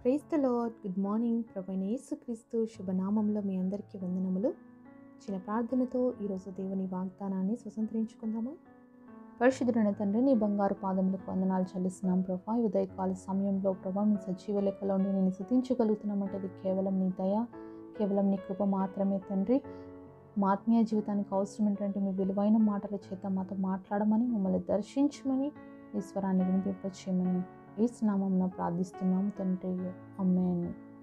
praise the lord good morning ప్రభైన యేసుక్రీస్తు శుభనామంలో మీ అందరికీ వందనములు చిన్న ప్రార్థనతో ఈరోజు దేవుని వాగ్దానాన్ని స్వతంత్రించుకుందామా పరిశుద్ధుడైన తండ్రి నీ బంగారు పాదములకు వందనాలు చెల్లిస్తున్నాం ప్రభా ఈ ఉదయకాల సమయంలో ప్రభా మీ సజీవ లెక్కలో ఉండి నేను శుతించగలుగుతున్నామంటే అది కేవలం నీ దయ కేవలం నీ కృప మాత్రమే తండ్రి మా ఆత్మీయ జీవితానికి అవసరమైనటువంటి మీ విలువైన మాటల చేత మాతో మాట్లాడమని మమ్మల్ని దర్శించమని ఈ స్వరాన్ని వినిపింపచేయమని ఏసునామంన ప్రార్థిస్తున్నాం తండ్రి అమ్మేన్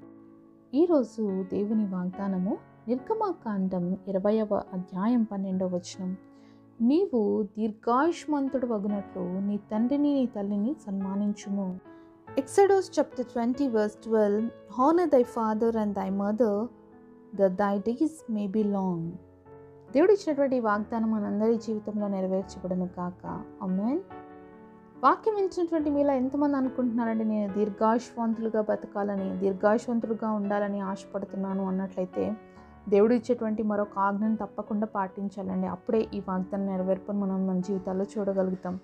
ఈరోజు దేవుని వాగ్దానము నిర్గమాకాండం ఇరవయవ అధ్యాయం పన్నెండవ వచనం నీవు దీర్ఘాయుష్మంతుడు వగునట్లు నీ తండ్రిని నీ తల్లిని సన్మానించుము Exodus chapter twenty verse twelve honour thy father and thy mother the thy days may be long దేవుడు ఇచ్చినటువంటి ఈ వాగ్దానం మనందరి జీవితంలో నెరవేర్చబడను కాక అమ్మేన్ వాక్యం ఇచ్చినటువంటి మీలో ఎంతమంది అనుకుంటున్నారండి నేను దీర్ఘాయుష్వంతులుగా బతకాలని దీర్ఘాయుష్వంతులుగా ఉండాలని ఆశపడుతున్నాను అన్నట్లయితే దేవుడు ఇచ్చేటువంటి మరొక ఆజ్ఞను తప్పకుండా పాటించాలండి అప్పుడే ఈ వాగ్దానం నెరవేర్పును మనం మన జీవితాల్లో చూడగలుగుతాం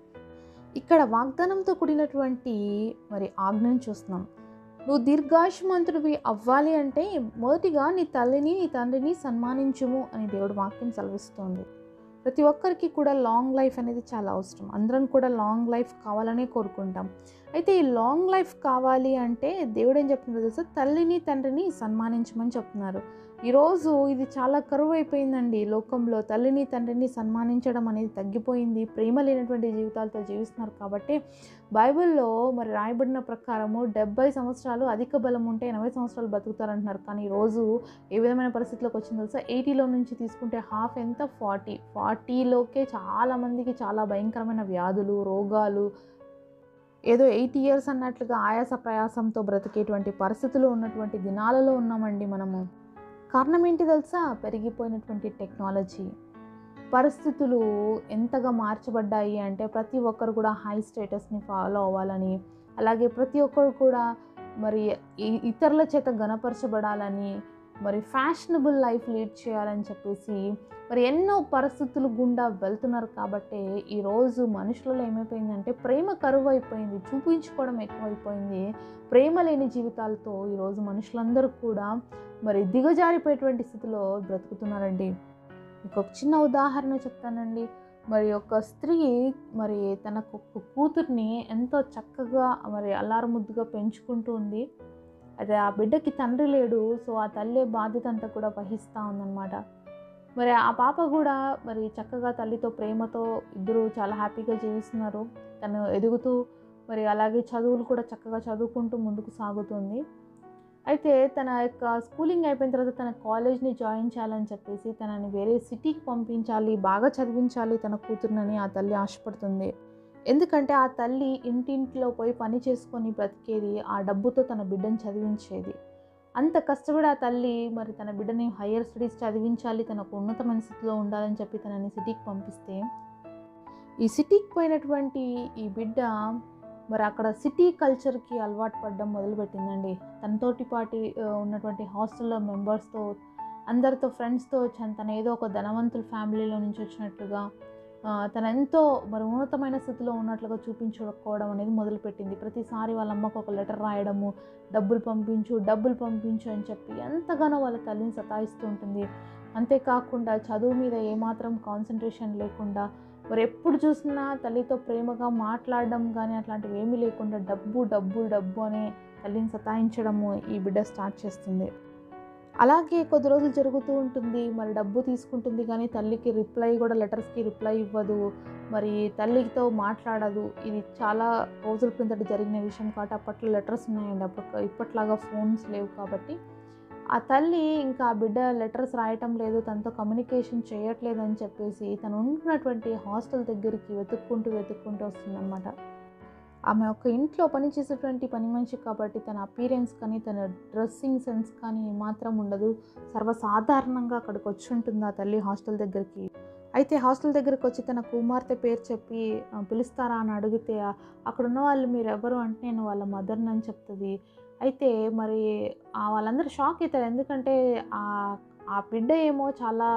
ఇక్కడ వాగ్దానంతో కూడినటువంటి మరి ఆజ్ఞను చూస్తున్నాం నువ్వు దీర్ఘాయుష్మంతుడివి అవ్వాలి అంటే మొదటిగా నీ తల్లిని నీ తండ్రిని సన్మానించుము అని దేవుడు వాక్యం సెలవిస్తోంది ప్రతి ఒక్కరికి కూడా లాంగ్ లైఫ్ అనేది చాలా అవసరం అందరం కూడా లాంగ్ లైఫ్ కావాలనే కోరుకుంటాం అయితే ఈ లాంగ్ లైఫ్ కావాలి అంటే దేవుడు ఏం చెప్తున్నారు తెలుసా తల్లిని తండ్రిని సన్మానించమని చెప్తున్నారు ఈరోజు ఇది చాలా కరువు అయిపోయిందండి లోకంలో తల్లిని తండ్రిని సన్మానించడం అనేది తగ్గిపోయింది ప్రేమ లేనటువంటి జీవితాలతో జీవిస్తున్నారు కాబట్టి బైబిల్లో మరి రాయబడిన ప్రకారము డెబ్బై సంవత్సరాలు అధిక బలం ఉంటే ఎనభై సంవత్సరాలు బతుకుతారంటున్నారు కానీ ఈరోజు ఏ విధమైన పరిస్థితిలోకి వచ్చిందో తెలుసా ఎయిటీలో నుంచి తీసుకుంటే హాఫ్ ఎంత ఫార్టీ ఫార్టీలోకే చాలామందికి చాలా భయంకరమైన వ్యాధులు రోగాలు ఏదో ఎయిట్ ఇయర్స్ అన్నట్లుగా ఆయాస ప్రయాసంతో బ్రతికేటువంటి పరిస్థితులు ఉన్నటువంటి దినాలలో ఉన్నామండి మనము కారణం ఏంటి తెలుసా పెరిగిపోయినటువంటి టెక్నాలజీ పరిస్థితులు ఎంతగా మార్చబడ్డాయి అంటే ప్రతి ఒక్కరు కూడా హై స్టేటస్ని ఫాలో అవ్వాలని అలాగే ప్రతి ఒక్కరు కూడా మరి ఈ- ఇతరుల చేత గనపరచబడాలని మరి ఫ్యాషనబుల్ లైఫ్ లీడ్ చేయాలని చెప్పేసి మరి ఎన్నో పరిస్థితులు గుండా వెళ్తున్నారు కాబట్టి ఈరోజు మనుషులలో ఏమైపోయిందంటే ప్రేమ కరువు అయిపోయింది చూపించుకోవడం ఎక్కువైపోయింది ప్రేమ లేని జీవితాలతో ఈరోజు మనుషులందరూ కూడా మరి దిగజారిపోయేటువంటి స్థితిలో బ్రతుకుతున్నారండి మీకు ఒక చిన్న ఉదాహరణ చెప్తానండి మరి ఒక స్త్రీ మరి తన ఒక కూతుర్ని ఎంతో చక్కగా మరి అల్లారు ముద్దుగా పెంచుకుంటూ ఉంది అదే ఆ బిడ్డకి తండ్రి లేడు సో ఆ తల్లి బాధ్యత అంతా కూడా వహిస్తూ ఉందన్నమాట మరి ఆ పాప కూడా మరి చక్కగా తల్లితో ప్రేమతో ఇద్దరు చాలా హ్యాపీగా జీవిస్తున్నారు తను ఎదుగుతూ మరి అలాగే చదువులు కూడా చక్కగా చదువుకుంటూ ముందుకు సాగుతుంది అయితే తన యొక్క స్కూలింగ్ అయిపోయిన తర్వాత తన కాలేజ్ని జాయిన్ చేయాలని చెప్పేసి తనని వేరే సిటీకి పంపించాలి బాగా చదివించాలి తన కూతురునని ఆ తల్లి ఆశపడుతుంది ఎందుకంటే ఆ తల్లి ఇంటింట్లో పోయి పని చేసుకొని బ్రతికేది ఆ డబ్బుతో తన బిడ్డను చదివించేది అంత కష్టపడి ఆ తల్లి మరి తన బిడ్డని హయ్యర్ స్టడీస్ చదివించాలి తనకు ఉన్నతమైన స్థితిలో ఉండాలని చెప్పి తనని సిటీకి పంపిస్తే ఈ సిటీకి పోయినటువంటి ఈ బిడ్డ మరి అక్కడ సిటీ కల్చర్కి అలవాటు పడడం మొదలుపెట్టిందండి తనతోటి పాటి ఆ, ఉన్నటువంటి హాస్టల్లో మెంబర్స్తో అందరితో ఫ్రెండ్స్తో వచ్చాను తను ఏదో ఒక ధనవంతుల ఫ్యామిలీలో నుంచి వచ్చినట్లుగా ఆ, తను ఎంతో మరి ఉన్నతమైన స్థితిలో ఉన్నట్లుగా చూపించుకోవడం అనేది మొదలుపెట్టింది ప్రతిసారి వాళ్ళ అమ్మకు ఒక లెటర్ రాయడము డబ్బులు పంపించు డబ్బులు పంపించు అని చెప్పి ఎంతగానో వాళ్ళ తల్లిని సతాయిస్తూ ఉంటుంది అంతేకాకుండా చదువు మీద ఏమాత్రం కాన్సన్ట్రేషన్ లేకుండా మరి ఎప్పుడు చూసినా తల్లితో ప్రేమగా మాట్లాడడం కానీ అట్లాంటివి ఏమీ లేకుండా డబ్బు డబ్బు డబ్బు అనే తల్లిని సతాయించడము ఈ బిడ్డ స్టార్ట్ చేస్తుంది అలాగే కొద్ది రోజులు జరుగుతూ ఉంటుంది మరి డబ్బు తీసుకుంటుంది కానీ తల్లికి రిప్లై కూడా లెటర్స్కి రిప్లై ఇవ్వదు మరి తల్లితో మాట్లాడదు ఇది చాలా రోజుల క్రిందట జరిగిన విషయం కాబట్టి అప్పట్లో లెటర్స్ ఉన్నాయండి అప్పుడు ఇప్పట్లాగా ఫోన్స్ లేవు కాబట్టి ఆ తల్లి ఇంకా ఆ బిడ్డ లెటర్స్ రాయటం లేదు తనతో కమ్యూనికేషన్ చేయట్లేదు అని చెప్పేసి తను ఉంటున్నటువంటి హాస్టల్ దగ్గరికి వెతుక్కుంటూ వెతుక్కుంటూ వస్తుందన్నమాట ఆమె ఒక ఇంట్లో పనిచేసేటువంటి పని మనిషి కాబట్టి తన అపీరెన్స్ కానీ తన డ్రెస్సింగ్ సెన్స్ కానీ ఏమాత్రం ఉండదు సర్వసాధారణంగా అక్కడికి వచ్చి ఉంటుంది ఆ తల్లి హాస్టల్ దగ్గరికి అయితే హాస్టల్ దగ్గరికి వచ్చి తన కుమార్తె పేరు చెప్పి "ఆ, పిలుస్తారా అని అడిగితే "ఆ, అక్కడ ఉన్న వాళ్ళు మీరు ఎవరు అంటే నేను వాళ్ళ మదర్ని అని చెప్తుంది అయితే మరి ఆ వాళ్ళందరూ షాక్ అవుతారు ఎందుకంటే ఆ ఆ బిడ్డ ఏమో చాలా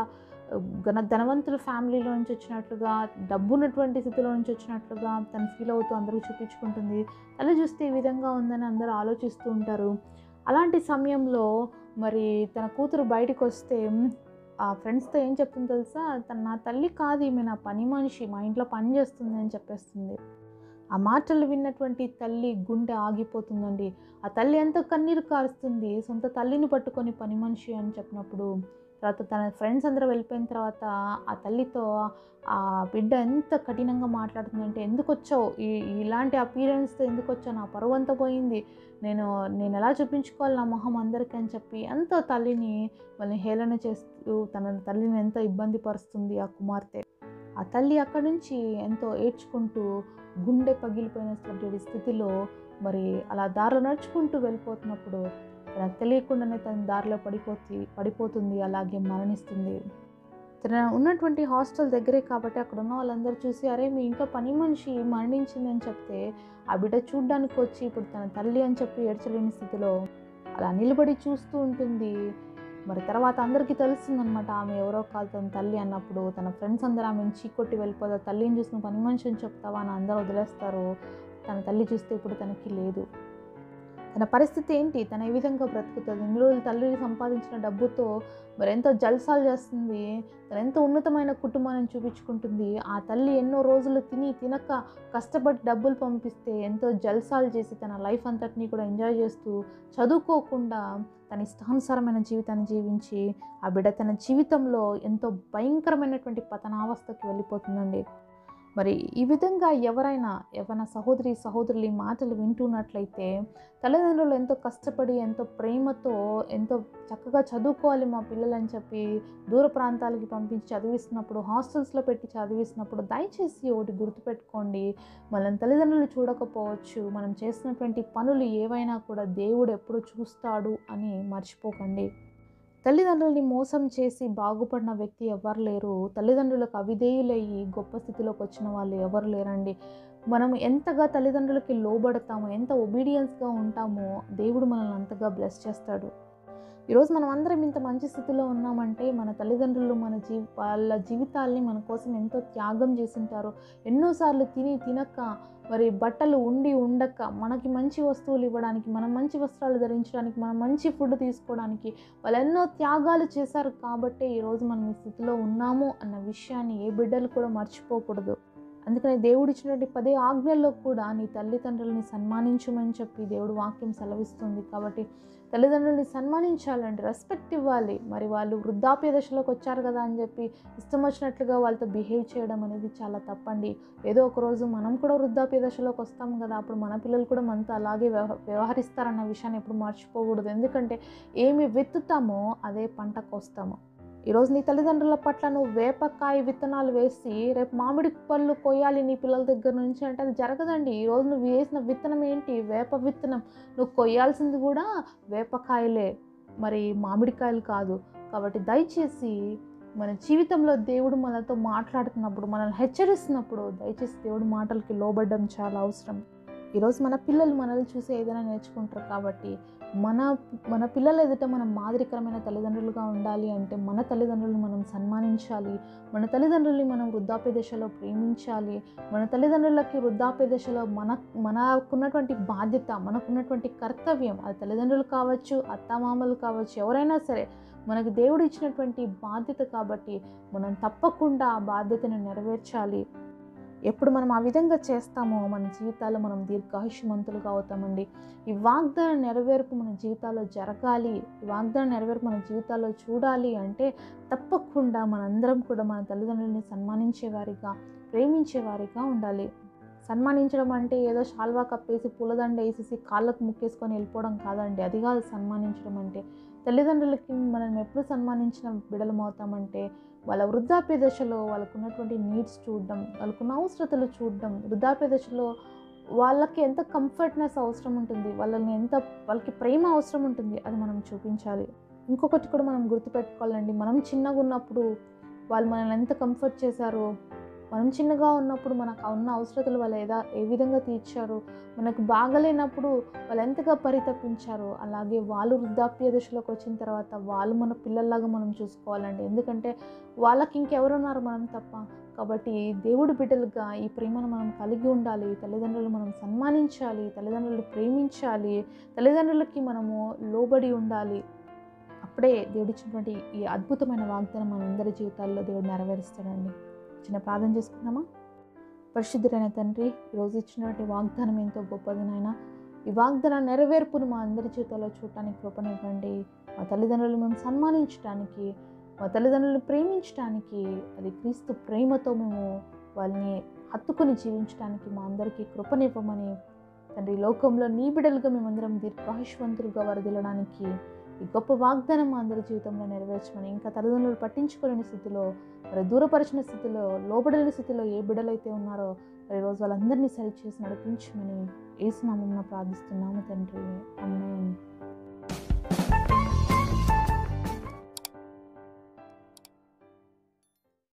ఘన ధనవంతుల ఫ్యామిలీలో నుంచి వచ్చినట్లుగా డబ్బు ఉన్నటువంటి స్థితిలో నుంచి వచ్చినట్లుగా తను ఫీల్ అవుతూ అందరూ చూపించుకుంటుంది తల్లి చూస్తే ఈ విధంగా ఉందని అందరూ ఆలోచిస్తూ ఉంటారు అలాంటి సమయంలో మరి తన కూతురు బయటకు వస్తే ఆ ఫ్రెండ్స్తో ఏం చెప్తుంది తెలుసా తన నా తల్లి కాదు ఈమె నా పని మనిషి మా ఇంట్లో పని చేస్తుంది అని చెప్పేస్తుంది ఆ మాటలు విన్నటువంటి తల్లి గుండె ఆగిపోతుందండి ఆ తల్లి ఎంత కన్నీరు కారుస్తుంది సొంత తల్లిని పట్టుకొని పని మనిషి అని చెప్పినప్పుడు తర్వాత తన ఫ్రెండ్స్ అందరూ వెళ్ళిపోయిన తర్వాత ఆ తల్లితో ఆ బిడ్డ ఎంత కఠినంగా మాట్లాడుతుందంటే ఎందుకు వచ్చావు ఈ ఇలాంటి అపీరెన్స్తో ఎందుకు వచ్చావు నా పరువు అంతా పోయింది నేను నేను ఎలా చూపించుకోవాలి నా మొహం అందరికీ అని చెప్పి ఎంతో తల్లిని వాళ్ళని హేళన చేస్తూ తన తల్లిని ఎంతో ఇబ్బంది పరుస్తుంది ఆ కుమార్తె ఆ తల్లి అక్కడి నుంచి ఎంతో ఏడ్చుకుంటూ గుండె పగిలిపోయినటువంటి స్థితిలో మరి అలా దారిలో నడుచుకుంటూ వెళ్ళిపోతున్నప్పుడు తనకు తెలియకుండానే తన దారిలో పడిపోతు పడిపోతుంది అలాగే మరణిస్తుంది తన ఉన్నటువంటి హాస్టల్ దగ్గరే కాబట్టి అక్కడ ఉన్న వాళ్ళందరూ చూసి అరే మీ ఇంట్లో పని మనిషి మరణించిందని చెప్తే ఆ బిడ్డ చూడ్డానికి వచ్చి ఇప్పుడు తన తల్లి అని చెప్పి ఏడ్చలేని స్థితిలో అలా నిలబడి చూస్తూ ఉంటుంది మరి తర్వాత అందరికీ తెలుస్తుందనమాట ఆమె ఎవరో కాదు తన తల్లి అన్నప్పుడు తన ఫ్రెండ్స్ అందరూ ఆమెను చీకొట్టి వెళ్ళిపోతారు తల్లిని చూసిన పని మనిషి అని చెప్తావా అని అందరూ వదిలేస్తారు తన తల్లి చూస్తే ఇప్పుడు తనకి లేదు తన పరిస్థితి ఏంటి తన ఏ విధంగా బ్రతుకుతుంది ఇన్ని రోజులు తల్లిని సంపాదించిన డబ్బుతో మరి ఎంతో జల్సాలు చేస్తుంది తన ఎంతో ఉన్నతమైన కుటుంబాన్ని చూపించుకుంటుంది ఆ తల్లి ఎన్నో రోజులు తిని తినక కష్టపడి డబ్బులు పంపిస్తే ఎంతో జల్సాలు చేసి తన లైఫ్ అంతటినీ కూడా ఎంజాయ్ చేస్తూ చదువుకోకుండా తన ఇష్టానుసారమైన జీవితాన్ని జీవించి ఆ బిడ్డ తన జీవితంలో ఎంతో భయంకరమైనటువంటి పతనావస్థకి వెళ్ళిపోతుందండి మరి ఈ విధంగా ఎవరైనా ఎవరైనా సహోదరి సహోదరులు ఈ మాటలు వింటున్నట్లయితే తల్లిదండ్రులు ఎంతో కష్టపడి ఎంతో ప్రేమతో ఎంతో చక్కగా చదువుకోవాలి మా పిల్లలని చెప్పి దూర ప్రాంతాలకి పంపించి చదివిస్తున్నప్పుడు హాస్టల్స్లో పెట్టి చదివిస్తున్నప్పుడు దయచేసి ఒకటి గుర్తుపెట్టుకోండి మనం తల్లిదండ్రులు చూడకపోవచ్చు మనం చేసినటువంటి పనులు ఏవైనా కూడా దేవుడు ఎప్పుడు చూస్తాడు అని మర్చిపోకండి తల్లిదండ్రుల్ని మోసం చేసి బాగుపడిన వ్యక్తి ఎవరు లేరు తల్లిదండ్రులకు అవిధేయులయ్యి గొప్ప స్థితిలోకి వచ్చిన వాళ్ళు ఎవరు లేరండి మనం ఎంతగా తల్లిదండ్రులకి లోబడతామో ఎంత ఒబీడియన్స్గా ఉంటామో దేవుడు మనల్ని అంతగా బ్లెస్ చేస్తాడు ఈరోజు మనం అందరం ఇంత మంచి స్థితిలో ఉన్నామంటే మన తల్లిదండ్రులు మన జీ వాళ్ళ జీవితాల్ని మన కోసం ఎంతో త్యాగం చేసింటారు ఎన్నోసార్లు తిని తినక మరి బట్టలు ఉండి ఉండక మనకి మంచి వస్తువులు ఇవ్వడానికి మనం మంచి వస్త్రాలు ధరించడానికి మనం మంచి ఫుడ్ తీసుకోవడానికి వాళ్ళు ఎన్నో త్యాగాలు చేశారు కాబట్టే ఈరోజు మనం ఈ స్థితిలో ఉన్నాము అన్న విషయాన్ని ఏ బిడ్డలు కూడా మర్చిపోకూడదు అందుకని దేవుడు ఇచ్చినటువంటి పదే ఆజ్ఞల్లో కూడా నీ తల్లిదండ్రులని సన్మానించమని చెప్పి దేవుడు వాక్యం సెలవిస్తుంది కాబట్టి తల్లిదండ్రుల్ని సన్మానించాలండి రెస్పెక్ట్ ఇవ్వాలి మరి వాళ్ళు వృద్ధాప్య దశలోకి వచ్చారు కదా అని చెప్పి ఇష్టం వచ్చినట్లుగా వాళ్ళతో బిహేవ్ చేయడం అనేది చాలా తప్పండి ఏదో ఒక రోజు మనం కూడా వృద్ధాప్య దశలోకి వస్తాం కదా అప్పుడు మన పిల్లలు కూడా మనతో అలాగే వ్యవ వ్యవహరిస్తారన్న విషయాన్ని ఎప్పుడు మర్చిపోకూడదు ఎందుకంటే ఏమి విత్తుతామో అదే పంటకు వస్తాము ఈరోజు నీ తల్లిదండ్రుల పట్ల నువ్వు వేపకాయ విత్తనాలు వేసి రేపు మామిడి పళ్ళు కొయ్యాలి నీ పిల్లల దగ్గర నుంచి అంటే అది జరగదండి ఈరోజు నువ్వు వేసిన విత్తనం ఏంటి వేప విత్తనం నువ్వు కొయ్యాల్సింది కూడా వేపకాయలే మరి మామిడికాయలు కాదు కాబట్టి దయచేసి మన జీవితంలో దేవుడు మనతో మాట్లాడుతున్నప్పుడు మనల్ని హెచ్చరిస్తున్నప్పుడు దయచేసి దేవుడి మాటలకి లోబడ్డం చాలా అవసరం ఈరోజు మన పిల్లలు మనల్ని చూసి ఏదైనా నేర్చుకుంటారు కాబట్టి మన మన పిల్లల ఎదుట మనం మాదిరికరమైన తల్లిదండ్రులుగా ఉండాలి అంటే మన తల్లిదండ్రులను మనం సన్మానించాలి మన తల్లిదండ్రుల్ని మనం వృద్ధాప్య దశలో ప్రేమించాలి మన తల్లిదండ్రులకి వృద్ధాప్య దశలో మన మనకున్నటువంటి బాధ్యత మనకున్నటువంటి కర్తవ్యం అది తల్లిదండ్రులు కావచ్చు అత్తామామలు కావచ్చు ఎవరైనా సరే మనకు దేవుడు ఇచ్చినటువంటి బాధ్యత కాబట్టి మనం తప్పకుండా ఆ బాధ్యతను నెరవేర్చాలి ఎప్పుడు మనం ఆ విధంగా చేస్తామో మన జీవితాల్లో మనం దీర్ఘాయుష్మంతులుగా అవుతామండి ఈ వాగ్దాన నెరవేర్పు మన జీవితాల్లో జరగాలి ఈ వాగ్దాన నెరవేర్పు మన జీవితాల్లో చూడాలి అంటే తప్పకుండా మనందరం కూడా మన తల్లిదండ్రులని సన్మానించేవారిగా ప్రేమించేవారిగా ఉండాలి సన్మానించడం అంటే ఏదో శాల్వా కప్పేసి పూలదండ వేసేసి కాళ్ళకు ముక్కేసుకొని వెళ్ళిపోవడం కాదండి అది కాదు సన్మానించడం అంటే తల్లిదండ్రులకి మనం ఎప్పుడు సన్మానించిన బిడలం అవుతామంటే వాళ్ళ వృద్ధాప్య దశలో వాళ్ళకు ఉన్నటువంటి నీడ్స్ చూడడం వాళ్ళకున్న అవసరతలు చూడడం వృద్ధాప్య దశలో వాళ్ళకి ఎంత కంఫర్ట్నెస్ అవసరం ఉంటుంది వాళ్ళని ఎంత వాళ్ళకి ప్రేమ అవసరం ఉంటుంది అది మనం చూపించాలి ఇంకొకటి కూడా మనం గుర్తుపెట్టుకోవాలండి మనం చిన్నగా ఉన్నప్పుడు వాళ్ళు మనల్ని ఎంత కంఫర్ట్ చేశారో మనం చిన్నగా ఉన్నప్పుడు మనకు ఉన్న అవసరతలు వాళ్ళు ఏదా ఏ విధంగా తీర్చారు మనకు బాగలేనప్పుడు వాళ్ళు ఎంతగా పరితపించారు అలాగే వాళ్ళు వృద్ధాప్య దశలోకి వచ్చిన తర్వాత వాళ్ళు మన పిల్లల్లాగా మనం చూసుకోవాలండి ఎందుకంటే వాళ్ళకి ఇంకెవరున్నారు మనం తప్ప కాబట్టి దేవుడి బిడ్డలుగా ఈ ప్రేమను మనం కలిగి ఉండాలి తల్లిదండ్రులు మనం సన్మానించాలి తల్లిదండ్రులు ప్రేమించాలి తల్లిదండ్రులకి మనము లోబడి ఉండాలి అప్పుడే దేవుడు ఇచ్చినటువంటి ఈ అద్భుతమైన వాగ్దానం మనందరి జీవితాల్లో దేవుడు నెరవేరుస్తాడండి చిన్న ప్రార్థన చేసుకుందామా పరిశుద్ధుడైన తండ్రి ఈరోజు ఇచ్చినటువంటి వాగ్దానం ఎంతో గొప్పది నాయన ఈ వాగ్దాన నెరవేర్పును మా అందరి జీవితాల్లో చూడటానికి కృపనివ్వండి మా తల్లిదండ్రులు మేము సన్మానించడానికి మా తల్లిదండ్రులను ప్రేమించడానికి అది క్రీస్తు ప్రేమతో మేము వాళ్ళని హత్తుకుని జీవించడానికి మా అందరికీ కృపనివ్వమని తండ్రి లోకంలో నీ బిడలుగా మేమందరం దీర్ఘాయుష్వంతులుగా వరదిల్లడానికి ఈ గొప్ప వాగ్దానం మా అందరి జీవితంలో నెరవేర్చమని ఇంకా తల్లిదండ్రులు పట్టించుకోలేని స్థితిలో మరి దూరపరిచిన స్థితిలో లోబడలేని స్థితిలో ఏ బిడ్డలైతే ఉన్నారో మరి రోజు వాళ్ళందరినీ సరిచేసి నడిపించమని ఏసునామం ప్రార్థిస్తున్నాము తండ్రి అమ్మాయి